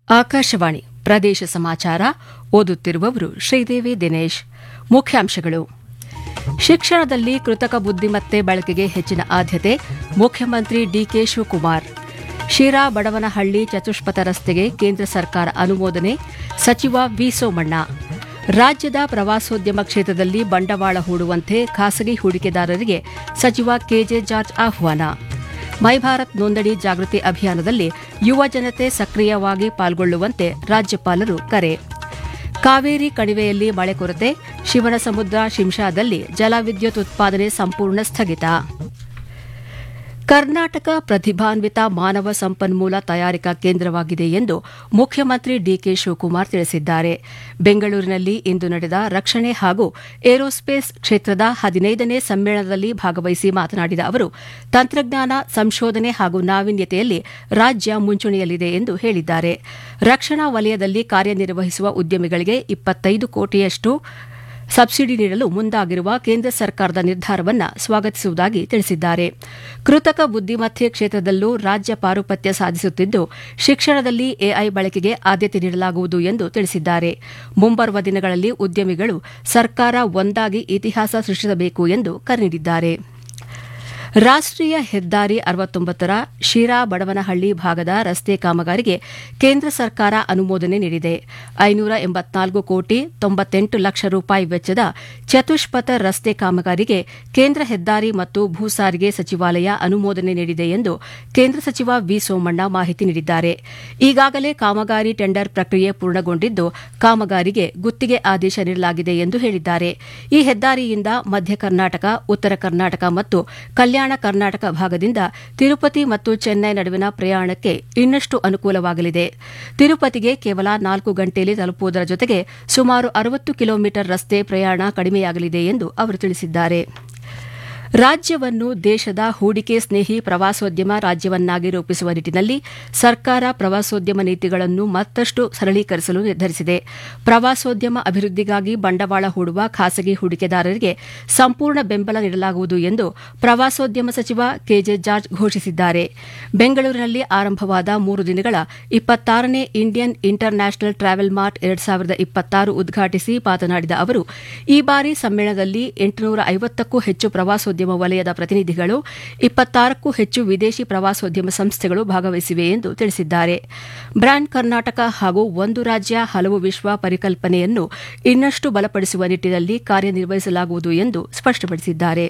ಆಕಾಶವಾಣಿ ಪ್ರದೇಶ ಸಮಾಚಾರ ಓದುತ್ತಿರುವವರು ಶ್ರೀದೇವಿ ದಿನೇಶ್ ಮುಖ್ಯಾಂಶಗಳು ಶಿಕ್ಷಣದಲ್ಲಿ ಕೃತಕ ಬುದ್ದಿಮತ್ತೆ ಬಳಕೆಗೆ ಹೆಚ್ಚಿನ ಆದ್ಯತೆ ಮುಖ್ಯಮಂತ್ರಿ ಡಿಕೆ ಶಿವಕುಮಾರ್ ಶಿರಾ ಬಡವನಹಳ್ಳಿ ಚತುಷ್ಪಥ ರಸ್ತೆಗೆ ಕೇಂದ್ರ ಸರ್ಕಾರ ಅನುಮೋದನೆ ಸಚಿವ ವಿ ಸೋಮಣ್ಣ ರಾಜ್ಯದ ಪ್ರವಾಸೋದ್ಯಮ ಕ್ಷೇತ್ರದಲ್ಲಿ ಬಂಡವಾಳ ಹೂಡುವಂತೆ ಖಾಸಗಿ ಹೂಡಿಕೆದಾರರಿಗೆ ಸಚಿವ ಕೆಜೆ ಜಾರ್ಜ್ ಆಹ್ವಾನ ಮೈ ಭಾರತ್ ನೋಂದಣಿ ಜಾಗೃತಿ ಅಭಿಯಾನದಲ್ಲಿ ಯುವ ಜನತೆ ಸಕ್ರಿಯವಾಗಿ ಪಾಲ್ಗೊಳ್ಳುವಂತೆ ರಾಜ್ಯಪಾಲರು ಕರೆ ಕಾವೇರಿ ಕಣಿವೆಯಲ್ಲಿ ಮಳೆ ಕೊರತೆ ಶಿವನಸಮುದ್ರ ಶಿಂಷಾದಲ್ಲಿ ಜಲವಿದ್ಯುತ್ ಉತ್ಪಾದನೆ ಸಂಪೂರ್ಣ ಸ್ಥಗಿತ ಕರ್ನಾಟಕ ಪ್ರತಿಭಾನ್ವಿತ ಮಾನವ ಸಂಪನ್ಮೂಲ ತಯಾರಿಕಾ ಕೇಂದ್ರವಾಗಿದೆ ಎಂದು ಮುಖ್ಯಮಂತ್ರಿ ಡಿಕೆ ಶಿವಕುಮಾರ್ ತಿಳಿಸಿದ್ದಾರೆ ಬೆಂಗಳೂರಿನಲ್ಲಿ ಇಂದು ನಡೆದ ರಕ್ಷಣೆ ಹಾಗೂ ಏರೋಸ್ಪೇಸ್ ಕ್ಷೇತ್ರದ ಹದಿನೈದನೇ ಸಮ್ಮೇಳನದಲ್ಲಿ ಭಾಗವಹಿಸಿ ಮಾತನಾಡಿದ ಅವರು ತಂತ್ರಜ್ಞಾನ ಸಂಶೋಧನೆ ಹಾಗೂ ನಾವೀನ್ಯತೆಯಲ್ಲಿ ರಾಜ್ಯ ಮುಂಚೂಣಿಯಲ್ಲಿದೆ ಎಂದು ಹೇಳಿದ್ದಾರೆ ರಕ್ಷಣಾ ವಲಯದಲ್ಲಿ ಕಾರ್ಯನಿರ್ವಹಿಸುವ ಉದ್ಯಮಿಗಳಿಗೆ ಇಪ್ಪತ್ತೈದು ಕೋಟಿಯಷ್ಟು ಸಬ್ಸಿಡಿ ನೀಡಲು ಮುಂದಾಗಿರುವ ಕೇಂದ್ರ ಸರ್ಕಾರದ ನಿರ್ಧಾರವನ್ನು ಸ್ವಾಗತಿಸುವುದಾಗಿ ತಿಳಿಸಿದ್ದಾರೆ ಕೃತಕ ಬುದ್ದಿಮತ್ತೆ ಕ್ಷೇತ್ರದಲ್ಲೂ ರಾಜ್ಯ ಪಾರುಪತ್ಯ ಸಾಧಿಸುತ್ತಿದ್ದು ಶಿಕ್ಷಣದಲ್ಲಿ ಎಐ ಬಳಕೆಗೆ ಆದ್ಯತೆ ನೀಡಲಾಗುವುದು ಎಂದು ತಿಳಿಸಿದ್ದಾರೆ ಮುಂಬರುವ ದಿನಗಳಲ್ಲಿ ಉದ್ಯಮಿಗಳು ಸರ್ಕಾರ ಒಂದಾಗಿ ಇತಿಹಾಸ ಸೃಷ್ಟಿಸಬೇಕು ಎಂದು ಕರೆ ನೀಡಿದ್ದಾರೆ ರಾಷ್ಟೀಯ ಹೆದ್ದಾರಿ ಅರವತ್ತೊಂಬತ್ತರ ಶಿರಾ ಬಡವನಹಳ್ಳಿ ಭಾಗದ ರಸ್ತೆ ಕಾಮಗಾರಿಗೆ ಕೇಂದ್ರ ಸರ್ಕಾರ ಅನುಮೋದನೆ ನೀಡಿದೆ ಐನೂರ ಎಂಬತ್ನಾಲ್ಕು ಕೋಟಿ ತೊಂಬತ್ತೆಂಟು ಲಕ್ಷ ರೂಪಾಯಿ ವೆಚ್ಚದ ಚತುಷ್ಪಥ ರಸ್ತೆ ಕಾಮಗಾರಿಗೆ ಕೇಂದ್ರ ಹೆದ್ದಾರಿ ಮತ್ತು ಭೂ ಸಾರಿಗೆ ಸಚಿವಾಲಯ ಅನುಮೋದನೆ ನೀಡಿದೆ ಎಂದು ಕೇಂದ್ರ ಸಚಿವ ವಿ ಸೋಮಣ್ಣ ಮಾಹಿತಿ ನೀಡಿದ್ದಾರೆ ಈಗಾಗಲೇ ಕಾಮಗಾರಿ ಟೆಂಡರ್ ಪ್ರಕ್ರಿಯೆ ಪೂರ್ಣಗೊಂಡಿದ್ದು ಕಾಮಗಾರಿಗೆ ಗುತ್ತಿಗೆ ಆದೇಶ ನೀಡಲಾಗಿದೆ ಎಂದು ಹೇಳಿದ್ದಾರೆ ಈ ಹೆದ್ದಾರಿಯಿಂದ ಮಧ್ಯ ಕರ್ನಾಟಕ ಉತ್ತರ ಕರ್ನಾಟಕ ಮತ್ತು ಕಲ್ಯಾಣ ಕರ್ನಾಟಕ ಭಾಗದಿಂದ ತಿರುಪತಿ ಮತ್ತು ಚೆನ್ನೈ ನಡುವಿನ ಪ್ರಯಾಣಕ್ಕೆ ಇನ್ನಷ್ಟು ಅನುಕೂಲವಾಗಲಿದೆ ತಿರುಪತಿಗೆ ಕೇವಲ ನಾಲ್ಕು ಗಂಟೆಯಲ್ಲಿ ತಲುಪುವುದರ ಜೊತೆಗೆ ಸುಮಾರು ಅರವತ್ತು ಕಿಲೋಮೀಟರ್ ರಸ್ತೆ ಪ್ರಯಾಣ ಕಡಿಮೆಯಾಗಲಿದೆ ಎಂದು ಅವರು ತಿಳಿಸಿದ್ದಾರೆ ರಾಜ್ಯವನ್ನು ದೇಶದ ಹೂಡಿಕೆ ಸ್ನೇಹಿ ಪ್ರವಾಸೋದ್ಯಮ ರಾಜ್ಯವನ್ನಾಗಿ ರೂಪಿಸುವ ನಿಟ್ಟಿನಲ್ಲಿ ಸರ್ಕಾರ ಪ್ರವಾಸೋದ್ಯಮ ನೀತಿಗಳನ್ನು ಮತ್ತಷ್ಟು ಸರಳೀಕರಿಸಲು ನಿರ್ಧರಿಸಿದೆ ಪ್ರವಾಸೋದ್ಯಮ ಅಭಿವೃದ್ಧಿಗಾಗಿ ಬಂಡವಾಳ ಹೂಡುವ ಖಾಸಗಿ ಹೂಡಿಕೆದಾರರಿಗೆ ಸಂಪೂರ್ಣ ಬೆಂಬಲ ನೀಡಲಾಗುವುದು ಎಂದು ಪ್ರವಾಸೋದ್ಯಮ ಸಚಿವ ಕೆಜೆ ಜಾರ್ಜ್ ಘೋಷಿಸಿದ್ದಾರೆ ಬೆಂಗಳೂರಿನಲ್ಲಿ ಆರಂಭವಾದ ಮೂರು ದಿನಗಳ ಇಪ್ಪತ್ತಾರನೇ Indian international travel mart ಎರಡ್ ಸಾವಿರದ ಇಪ್ಪತ್ತಾರು ಉದ್ಘಾಟಿಸಿ ಮಾತನಾಡಿದ ಅವರು ಈ ಬಾರಿ ಸಮ್ಮೇಳನದಲ್ಲಿ ಎಂಟುನೂರ ಐವತ್ತಕ್ಕೂ ಹೆಚ್ಚು ಪ್ರವಾಸೋದ್ಯಮ ವಲಯದ ಪ್ರತಿನಿಧಿಗಳು ಇಪ್ಪತ್ತಾರಕ್ಕೂ ಹೆಚ್ಚು ವಿದೇಶಿ ಪ್ರವಾಸೋದ್ಯಮ ಸಂಸ್ಥೆಗಳು ಭಾಗವಹಿಸಿವೆ ಎಂದು ತಿಳಿಸಿದ್ದಾರೆ ಬ್ರ್ಯಾಂಡ್ ಕರ್ನಾಟಕ ಹಾಗೂ ಒಂದು ರಾಜ್ಯ ಹಲವು ವಿಶ್ವ ಪರಿಕಲ್ಪನೆಯನ್ನು ಇನ್ನಷ್ಟು ಬಲಪಡಿಸುವ ನಿಟ್ಟಿನಲ್ಲಿ ಕಾರ್ಯನಿರ್ವಹಿಸಲಾಗುವುದು ಎಂದು ಸ್ಪಷ್ಟಪಡಿಸಿದ್ದಾರೆ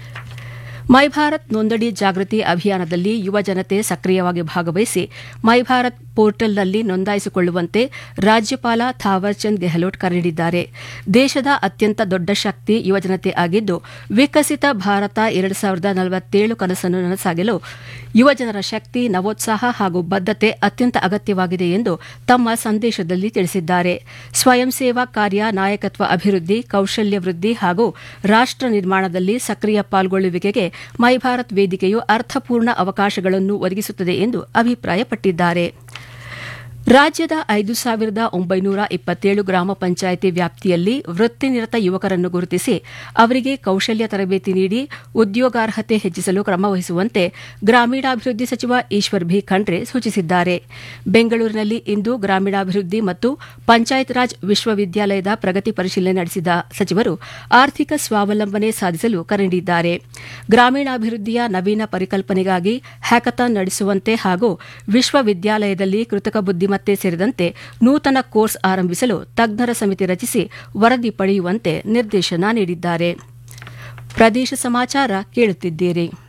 ಮೈ ಭಾರತ್ ನೋಂದಣಿ ಜಾಗೃತಿ ಅಭಿಯಾನದಲ್ಲಿ ಯುವ ಜನತೆ ಸಕ್ರಿಯವಾಗಿ ಭಾಗವಹಿಸಿ ಮೈ ಭಾರತ್ ಪೋರ್ಟಲ್ನಲ್ಲಿ ನೋಂದಾಯಿಸಿಕೊಳ್ಳುವಂತೆ ರಾಜ್ಯಪಾಲ ಥಾವರ್ಚಂದ್ ಗೆಹ್ಲೋಟ್ ಕರೆ ನೀಡಿದ್ದಾರೆ ದೇಶದ ಅತ್ಯಂತ ದೊಡ್ಡ ಶಕ್ತಿ ಯುವಜನತೆ ಆಗಿದ್ದು ವಿಕಸಿತ ಭಾರತ ಎರಡು ಸಾವಿರದ ನಲವತ್ತೇಳು ಕನಸನ್ನು ನನಸಾಗಲು ಯುವಜನರ ಶಕ್ತಿ ನವೋತ್ಸಾಹ ಹಾಗೂ ಬದ್ದತೆ ಅತ್ಯಂತ ಅಗತ್ಯವಾಗಿದೆ ಎಂದು ತಮ್ಮ ಸಂದೇಶದಲ್ಲಿ ತಿಳಿಸಿದ್ದಾರೆ ಸ್ವಯಂ ಸೇವಾ ಕಾರ್ಯ ನಾಯಕತ್ವ ಅಭಿವೃದ್ಧಿ ಕೌಶಲ್ಯ ವೃದ್ಧಿ ಹಾಗೂ ರಾಷ್ಟ ನಿರ್ಮಾಣದಲ್ಲಿ ಸಕ್ರಿಯ ಪಾಲ್ಗೊಳ್ಳುವಿಕೆಗೆ ಮೈ ಭಾರತ್ ವೇದಿಕೆಯು ಅರ್ಥಪೂರ್ಣ ಅವಕಾಶಗಳನ್ನು ಒದಗಿಸುತ್ತದೆ ಎಂದು ಅಭಿಪ್ರಾಯಪಟ್ಟಿದ್ದಾರೆ ರಾಜ್ಯದ ಐದು ಸಾವಿರದ ಒಂಬೈನೂರ ಇಪ್ಪತ್ತೇಳು ಗ್ರಾಮ ಪಂಚಾಯಿತಿ ವ್ಯಾಪ್ತಿಯಲ್ಲಿ ವೃತ್ತಿನಿರತ ಯುವಕರನ್ನು ಗುರುತಿಸಿ ಅವರಿಗೆ ಕೌಶಲ್ಯ ತರಬೇತಿ ನೀಡಿ ಉದ್ಯೋಗಾರ್ಹತೆ ಹೆಚ್ಚಿಸಲು ಕ್ರಮ ವಹಿಸುವಂತೆ ಗ್ರಾಮೀಣಾಭಿವೃದ್ಧಿ ಸಚಿವ ಈಶ್ವರ್ ಭಿ ಖಂಡ್ರೆ ಸೂಚಿಸಿದ್ದಾರೆ ಬೆಂಗಳೂರಿನಲ್ಲಿ ಇಂದು ಗ್ರಾಮೀಣಾಭಿವೃದ್ಧಿ ಮತ್ತು ಪಂಚಾಯತ್ ರಾಜ್ ವಿಶ್ವವಿದ್ಯಾಲಯದ ಪ್ರಗತಿ ಪರಿಶೀಲನೆ ನಡೆಸಿದ ಸಚಿವರು ಆರ್ಥಿಕ ಸ್ವಾವಲಂಬನೆ ಸಾಧಿಸಲು ಕರೆ ನೀಡಿದ್ದಾರೆ ಗ್ರಾಮೀಣಾಭಿವೃದ್ಧಿಯ ನವೀನ ಪರಿಕಲ್ಪನೆಗಾಗಿ ಹ್ಯಾಕಥಾನ್ ನಡೆಸುವಂತೆ ಹಾಗೂ ವಿಶ್ವವಿದ್ಯಾಲಯದಲ್ಲಿ ಕೃತಕ ಬುದ್ದಿಮತ್ತೆ ಸೇರಿದಂತೆ ನೂತನ ಕೋರ್ಸ್ ಆರಂಭಿಸಲು ತಜ್ಞರ ಸಮಿತಿ ರಚಿಸಿ ವರದಿ ಪಡೆಯುವಂತೆ ನಿರ್ದೇಶನ ನೀಡಿದ್ದಾರೆ ಪ್ರದೇಶ ಸಮಾಚಾರ ಕೇಳುತ್ತಿದ್ದೀರಿ